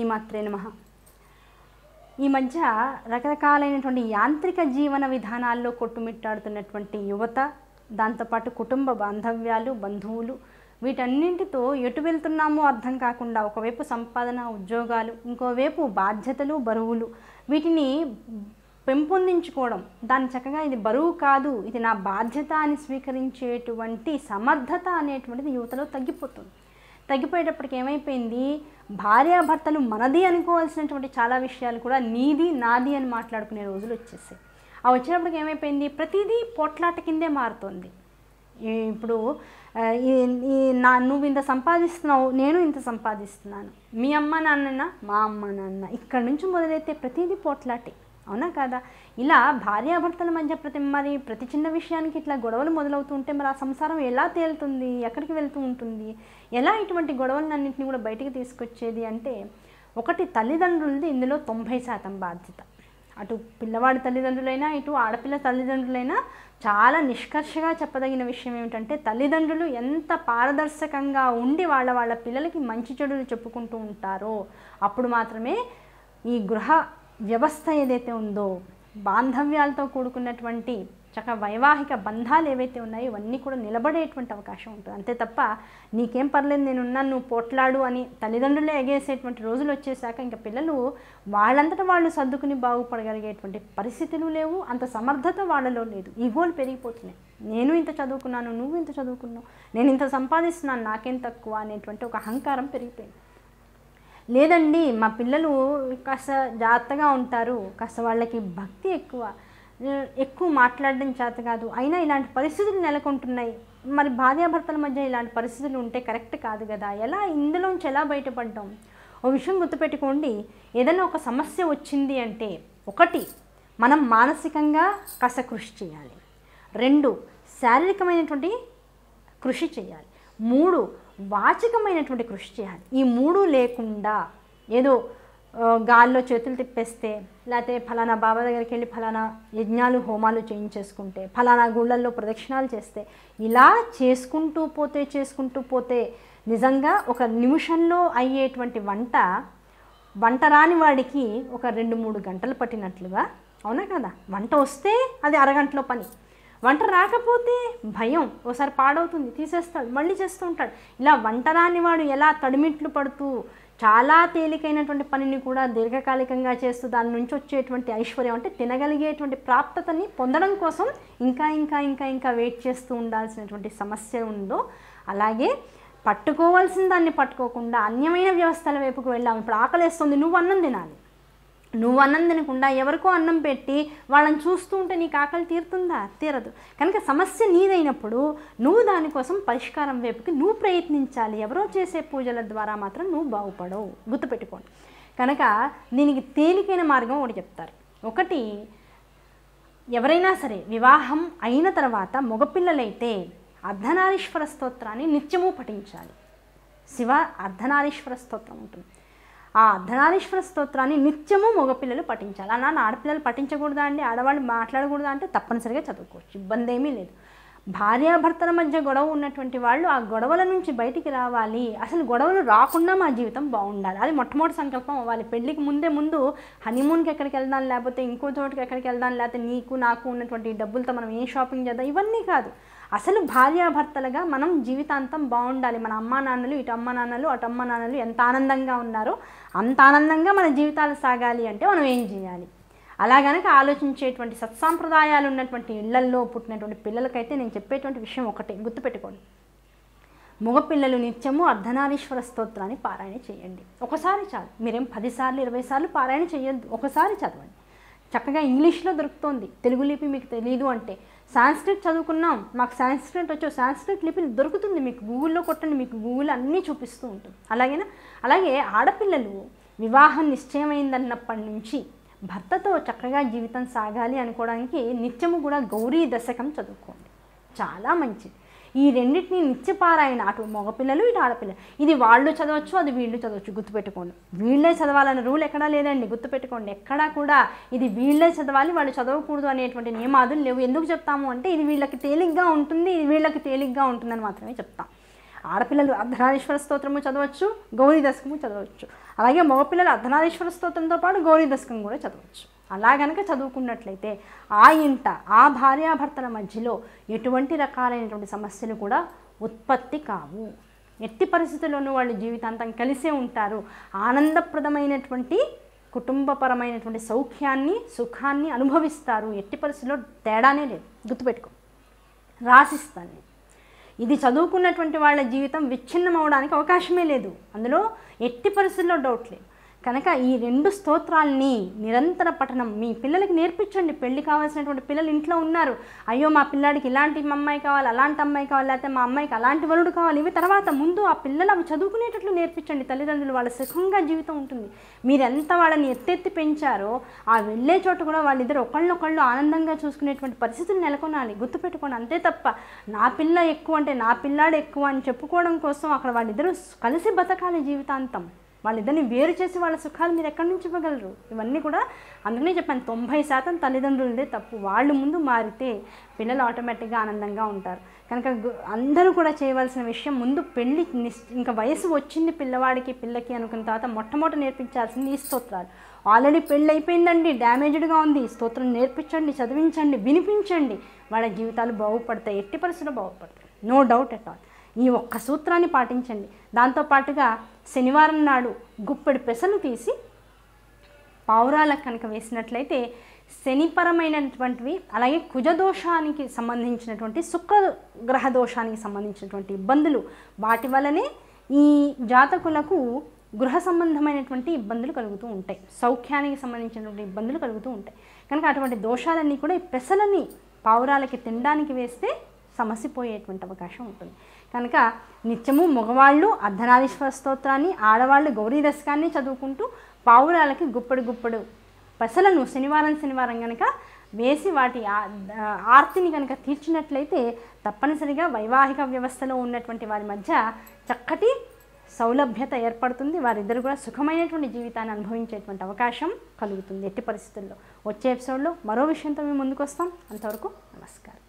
శ్రీమాత్రే నమ ఈ మధ్య రకరకాలైనటువంటి యాంత్రిక జీవన విధానాల్లో కొట్టుమిట్టాడుతున్నటువంటి యువత దాంతోపాటు కుటుంబ బాంధవ్యాలు బంధువులు వీటన్నింటితో ఎటు వెళ్తున్నామో అర్థం కాకుండా ఒకవైపు సంపాదన ఉద్యోగాలు ఇంకోవైపు బాధ్యతలు బరువులు వీటిని పెంపొందించుకోవడం దాన్ని చక్కగా ఇది బరువు కాదు ఇది నా బాధ్యత అని స్వీకరించేటువంటి సమర్థత అనేటువంటిది యువతలో తగ్గిపోతుంది తగ్గిపోయేటప్పటికి ఏమైపోయింది భార్యాభర్తలు మనది అనుకోవాల్సినటువంటి చాలా విషయాలు కూడా నీది నాది అని మాట్లాడుకునే రోజులు వచ్చేసాయి ఆ వచ్చినప్పటికి ఏమైపోయింది ప్రతిదీ పోట్లాట కిందే మారుతుంది ఈ- ఇప్పుడు ఆ, ఈ ఈ నా నువ్వు ఇంత సంపాదిస్తున్నావు నేను ఇంత సంపాదిస్తున్నాను మీ అమ్మ నాన్న మా అమ్మ నాన్న ఇక్కడ నుంచి మొదలైతే ప్రతిదీ పోట్లాటే అవునా కాదా ఇలా భార్యాభర్తల మధ్య ప్రతి మరి ప్రతి చిన్న విషయానికి ఇట్లా గొడవలు మొదలవుతుంటే మరి ఆ సంసారం ఎలా తేలుతుంది ఎక్కడికి వెళ్తూ ఉంటుంది ఎలా ఇటువంటి గొడవలన్నింటినీ కూడా బయటికి తీసుకొచ్చేది అంటే ఒకటి తల్లిదండ్రులది ఇందులో తొంభై శాతం బాధ్యత అటు పిల్లవాడి తల్లిదండ్రులైనా ఇటు ఆడపిల్ల తల్లిదండ్రులైనా చాలా నిష్కర్షగా చెప్పదగిన విషయం ఏమిటంటే తల్లిదండ్రులు ఎంత పారదర్శకంగా ఉండి వాళ్ళ వాళ్ళ పిల్లలకి మంచి చెడులు చెప్పుకుంటూ ఉంటారో అప్పుడు మాత్రమే ఈ గృహ వ్యవస్థ ఏదైతే ఉందో బాంధవ్యాలతో కూడుకున్నటువంటి చక్క వైవాహిక బంధాలు ఏవైతే ఉన్నాయో ఇవన్నీ కూడా నిలబడేటువంటి అవకాశం ఉంటుంది అంతే తప్ప నీకేం పర్లేదు నేను ఉన్నాను నువ్వు పోట్లాడు అని తల్లిదండ్రులే ఎగేసేటువంటి రోజులు వచ్చేసాక ఇంకా పిల్లలు వాళ్ళంతటా వాళ్ళు సర్దుకుని బాగుపడగలిగేటువంటి పరిస్థితులు లేవు అంత సమర్థత వాళ్ళలో లేదు ఈగోలు పెరిగిపోతున్నాయి నేను ఇంత చదువుకున్నాను నువ్వు ఇంత చదువుకున్నావు నేను ఇంత సంపాదిస్తున్నాను నాకేం తక్కువ అనేటువంటి ఒక అహంకారం పెరిగిపోయింది లేదండి మా పిల్లలు కాస్త జాగ్రత్తగా ఉంటారు కాస్త వాళ్ళకి భక్తి ఎక్కువ ఆ, ఎక్కువ మాట్లాడడం చేత కాదు అయినా ఇలాంటి పరిస్థితులు నెలకొంటున్నాయి మరి భార్యాభర్తల మధ్య ఇలాంటి పరిస్థితులు ఉంటే కరెక్ట్ కాదు కదా ఎలా ఇందులోంచి ఎలా బయటపడ్డాం ఓ విషయం గుర్తుపెట్టుకోండి ఏదైనా ఒక సమస్య వచ్చింది అంటే ఒకటి మనం మానసికంగా కాస్త కృషి చేయాలి రెండు శారీరకమైనటువంటి కృషి చేయాలి మూడు వాచికమైనటువంటి కృషి చేయాలి ఈ మూడు లేకుండా ఏదో ఆ, గాల్లో చేతులు తిప్పేస్తే లేకపోతే ఫలానా బాబా దగ్గరికి వెళ్ళి ఫలానా యజ్ఞాలు హోమాలు చేయించేసుకుంటే ఫలానా గుళ్ళల్లో ప్రదక్షిణాలు చేస్తే ఇలా చేసుకుంటూ పోతే చేసుకుంటూ పోతే నిజంగా ఒక నిమిషంలో అయ్యేటువంటి వంట వంట రాని వాడికి ఒక రెండు మూడు గంటలు పట్టినట్లుగా అవునా కదా వంట వస్తే అది అరగంటలో పని వంట రాకపోతే భయం ఓసారి పాడవుతుంది తీసేస్తాడు మళ్ళీ చేస్తూ ఉంటాడు ఇలా వంట రాని వాడు ఎలా తడిమిట్లు పడుతూ చాలా తేలికైనటువంటి పనిని కూడా దీర్ఘకాలికంగా చేస్తూ దాని నుంచి వచ్చేటువంటి ఐశ్వర్యం అంటే తినగలిగేటువంటి ప్రాప్తతని పొందడం కోసం ఇంకా ఇంకా ఇంకా ఇంకా వెయిట్ చేస్తూ ఉండాల్సినటువంటి సమస్య ఉందో అలాగే పట్టుకోవాల్సిన దాన్ని పట్టుకోకుండా అన్యమైన వ్యవస్థల వైపుకు వెళ్ళాము ఇప్పుడు ఆకలేస్తుంది నువ్వు అన్నం తినాలి నువ్వు అన్నం తినకుండా ఎవరికో అన్నం పెట్టి వాళ్ళని చూస్తూ ఉంటే నీకు ఆకలి తీరుతుందా తీరదు కనుక సమస్య నీదైనప్పుడు నువ్వు దానికోసం పరిష్కారం వైపుకి నువ్వు ప్రయత్నించాలి ఎవరో చేసే పూజల ద్వారా మాత్రం నువ్వు బాగుపడవు గుర్తుపెట్టుకోండి కనుక దీనికి తేలికైన మార్గం ఒకటి చెప్తారు ఒకటి ఎవరైనా సరే వివాహం అయిన తర్వాత మగపిల్లలైతే అర్ధనారీశ్వర స్తోత్రాన్ని నిత్యము పఠించాలి శివ అర్ధనారీశ్వర స్తోత్రం ఉంటుంది ఆ అర్ధనారీశ్వర స్తోత్రాన్ని నిత్యము మగపిల్లలు పఠించాలి అలా ఆడపిల్లలు పఠించకూడదా అండి ఆడవాళ్ళు మాట్లాడకూడదా అంటే తప్పనిసరిగా చదువుకోవచ్చు ఇబ్బంది ఏమీ లేదు భార్యాభర్తల మధ్య గొడవ ఉన్నటువంటి వాళ్ళు ఆ గొడవల నుంచి బయటికి రావాలి అసలు గొడవలు రాకుండా మా జీవితం బాగుండాలి అది మొట్టమొదటి సంకల్పం అవ్వాలి పెళ్ళికి ముందే ముందు హనీమూన్కి ఎక్కడికి వెళ్దాం లేకపోతే ఇంకో చోటుకి ఎక్కడికి వెళ్దాం లేకపోతే నీకు నాకు ఉన్నటువంటి డబ్బులతో మనం ఏం షాపింగ్ చేద్దాం ఇవన్నీ కాదు అసలు భార్యాభర్తలుగా మనం జీవితాంతం బాగుండాలి మన అమ్మా నాన్నలు ఇటు అమ్మ నాన్నలు అటు అమ్మ నాన్నలు ఎంత ఆనందంగా ఉన్నారో అంత ఆనందంగా మన జీవితాలు సాగాలి అంటే మనం ఏం చేయాలి అలా గనక ఆలోచించేటువంటి సత్సాంప్రదాయాలు ఉన్నటువంటి ఇళ్లల్లో పుట్టినటువంటి పిల్లలకైతే నేను చెప్పేటువంటి విషయం ఒకటే గుర్తుపెట్టుకోండి మగపిల్లలు నిత్యము అర్ధనారీశ్వర స్తోత్రాన్ని పారాయణ చేయండి ఒకసారి చాలు మీరేం పదిసార్లు ఇరవై సార్లు పారాయణ చేయొద్దు ఒకసారి చదవండి చక్కగా ఇంగ్లీష్లో దొరుకుతోంది తెలుగు లిపి మీకు తెలియదు అంటే సాంస్క్రిట్ చదువుకున్నాం మాకు సాంస్క్రిట్ వచ్చో సాంస్క్రిట్ లిపి దొరుకుతుంది మీకు గూగుల్లో కొట్టండి మీకు గూగుల్ అన్నీ చూపిస్తూ ఉంటుంది అలాగేనా అలాగే ఆడపిల్లలు వివాహం నిశ్చయమైందన్నప్పటి నుంచి భర్తతో చక్కగా జీవితం సాగాలి అనుకోవడానికి నిత్యము కూడా గౌరీ దశకం చదువుకోండి చాలా మంచిది ఈ రెండింటిని నిత్యపారాయణ అటు మగపిల్లలు ఇటు ఆడపిల్లలు ఇది వాళ్ళు చదవచ్చు అది వీళ్ళు చదవచ్చు గుర్తుపెట్టుకోండి వీళ్ళే చదవాలన్న రూల్ ఎక్కడా లేదండి గుర్తుపెట్టుకోండి ఎక్కడా కూడా ఇది వీళ్ళే చదవాలి వాళ్ళు చదవకూడదు అనేటువంటి నియమాదులు లేవు ఎందుకు చెప్తాము అంటే ఇది వీళ్ళకి తేలిగ్గా ఉంటుంది ఇది వీళ్ళకి తేలిగ్గా ఉంటుందని మాత్రమే చెప్తాం ఆడపిల్లలు అర్ధనారీశ్వర స్తోత్రము చదవచ్చు గౌరీ దశకము చదవచ్చు అలాగే మగపిల్లలు అర్ధనారీశ్వర స్తోత్రంతో పాటు గౌరీ దశకం కూడా చదవచ్చు అలా గనక చదువుకున్నట్లయితే ఆ ఇంట ఆ భార్యాభర్తల మధ్యలో ఎటువంటి రకాలైనటువంటి సమస్యలు కూడా ఉత్పత్తి కావు ఎట్టి పరిస్థితుల్లోనూ వాళ్ళు జీవితాంతం కలిసే ఉంటారు ఆనందప్రదమైనటువంటి కుటుంబపరమైనటువంటి సౌఖ్యాన్ని సుఖాన్ని అనుభవిస్తారు ఎట్టి పరిస్థితుల్లో తేడానే లేదు గుర్తుపెట్టుకో రాసిస్తాను నేను. ఇది చదువుకున్నటువంటి వాళ్ళ జీవితం విచ్ఛిన్నం అవడానికి అవకాశమే లేదు అందులో ఎట్టి పరిస్థితుల్లో డౌట్ లేదు కనుక ఈ రెండు స్తోత్రాల్ని నిరంతర పఠనం మీ పిల్లలకి నేర్పించండి పెళ్లి కావాల్సినటువంటి పిల్లలు ఇంట్లో ఉన్నారు అయ్యో మా పిల్లాడికి ఇలాంటి అమ్మాయి కావాలి అలాంటి అమ్మాయి కావాలి లేకపోతే మా అమ్మాయికి అలాంటి వరుడు కావాలి ఇవి తర్వాత ముందు ఆ పిల్లలు అవి చదువుకునేటట్లు నేర్పించండి తల్లిదండ్రులు వాళ్ళ సుఖంగా జీవితం ఉంటుంది మీరు ఎంత వాళ్ళని ఎత్తెత్తి పెంచారో ఆ వెళ్ళే చోట కూడా వాళ్ళిద్దరు ఒకళ్ళనొకళ్ళు ఆనందంగా చూసుకునేటువంటి పరిస్థితులు నెలకొనాలి గుర్తుపెట్టుకోండి అంతే తప్ప నా పిల్ల ఎక్కువ అంటే నా పిల్లాడు ఎక్కువ అని చెప్పుకోవడం కోసం అక్కడ వాళ్ళిద్దరూ కలిసి బతకాలి జీవితాంతం వాళ్ళిద్దరిని వేరు చేసి వాళ్ళ సుఖాలు మీరు ఎక్కడి నుంచి ఇవ్వగలరు ఇవన్నీ కూడా అందుకనే చెప్పాను తొంభై శాతం తల్లిదండ్రులదే తప్పు వాళ్ళు ముందు మారితే పిల్లలు ఆటోమేటిక్గా ఆనందంగా ఉంటారు కనుక గు- అందరూ కూడా చేయవలసిన విషయం ముందు పెళ్ళి నిస్- ఇంకా వయసు వచ్చింది పిల్లవాడికి పిల్లకి అనుకున్న తర్వాత మొట్టమొదటి నేర్పించాల్సింది ఈ స్తోత్రాలు ఆల్రెడీ పెళ్ళి అయిపోయిందండి డ్యామేజ్డ్గా ఉంది ఈ స్తోత్రం నేర్పించండి చదివించండి వినిపించండి వాళ్ళ జీవితాలు బాగుపడతాయి ఎట్టి పరిస్థితుల్లో బాగుపడతాయి నో డౌట్ ఎట్ ఆల్ ఈ ఒక్క సూత్రాన్ని పాటించండి దాంతోపాటుగా శనివారం నాడు గుప్పెడు పెసలు తీసి పావురాలకు కనుక వేసినట్లయితే శనిపరమైనటువంటివి అలాగే కుజదోషానికి సంబంధించినటువంటి శుక్ర గ్రహ దోషానికి సంబంధించినటువంటి ఇబ్బందులు వాటి వల్లనే ఈ జాతకులకు గృహ సంబంధమైనటువంటి ఇబ్బందులు కలుగుతూ ఉంటాయి సౌఖ్యానికి సంబంధించినటువంటి ఇబ్బందులు కలుగుతూ ఉంటాయి కనుక అటువంటి దోషాలన్నీ కూడా ఈ పెసలని పావురాలకి తినడానికి వేస్తే సమసిపోయేటువంటి అవకాశం ఉంటుంది కనుక నిత్యము మగవాళ్ళు అర్ధనారీశ్వర స్తోత్రాన్ని ఆడవాళ్ళు గౌరీ దశకాన్ని చదువుకుంటూ పావురాలకి గుప్పడు గుప్పడు పెసలను శనివారం శనివారం కనుక వేసి వాటి ఆ- ఆ- ఆర్తిని కనుక తీర్చినట్లయితే తప్పనిసరిగా వైవాహిక వ్యవస్థలో ఉన్నటువంటి వారి మధ్య చక్కటి సౌలభ్యత ఏర్పడుతుంది వారిద్దరు కూడా సుఖమైనటువంటి జీవితాన్ని అనుభవించేటువంటి అవకాశం కలుగుతుంది ఎట్టి పరిస్థితుల్లో వచ్చే ఎపిసోడ్లో మరో విషయంతో మేము ముందుకు వస్తాం అంతవరకు నమస్కారం